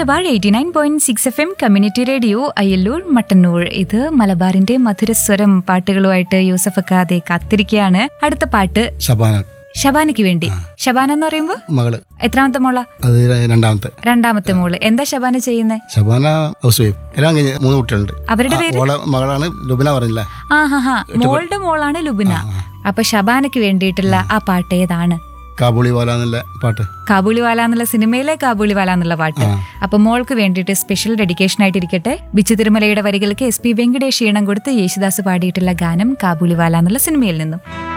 Malabar eighty nine point six F M community radio Ayyallur Mattannur ഇത് മലബാറിന്റെ മധുരസ്വരം പാട്ടുകളുമായിട്ട് യൂസഫ് അക്കാതെ കാത്തിരിക്കുകയാണ് അടുത്ത പാട്ട് ശബാന ഷബാനയ്ക്ക് വേണ്ടി ഷബാന എന്ന് പറയുമ്പോ മകള് എത്രാമത്തെ മോള അത് രണ്ടാമത്തെ രണ്ടാമത്തെ മോള് എന്താ ഷബാന ചെയ്യുന്നത് ശബാന ഹൗസ് വൈഫ് എല്ലാം കഴിഞ്ഞ് മൂന്ന് കുട്ടികളുണ്ട് അവരുടെ പേര് ഓളെ മകളാണ് ലുബിന പറഞ്ഞില്ല ആ ഹാ ഹാ മോളുടെ മോളാണ് ലുബിന അപ്പൊ ഷബാനയ്ക്ക് വേണ്ടിയിട്ടുള്ള ആ പാട്ട് ഏതാണ് കാബൂളി വാല എന്നുള്ള പാട്ട് കാബൂളിവാല എന്നുള്ള സിനിമയിലെ കാബൂളിവാല എന്നുള്ള പാട്ട് അപ്പൊ മോൾക്ക് വേണ്ടിയിട്ട് സ്പെഷ്യൽ ഡെഡിക്കേഷൻ ആയിട്ടിരിക്കട്ടെ ബിച്ചു തിരുമലയുടെ വരികൾക്ക് എസ് പി വെങ്കടേഷ് ഈണം കൊടുത്ത് യേശുദാസ് പാടിയിട്ടുള്ള ഗാനം കാബൂളിവാല എന്നുള്ള സിനിമയിൽ നിന്നും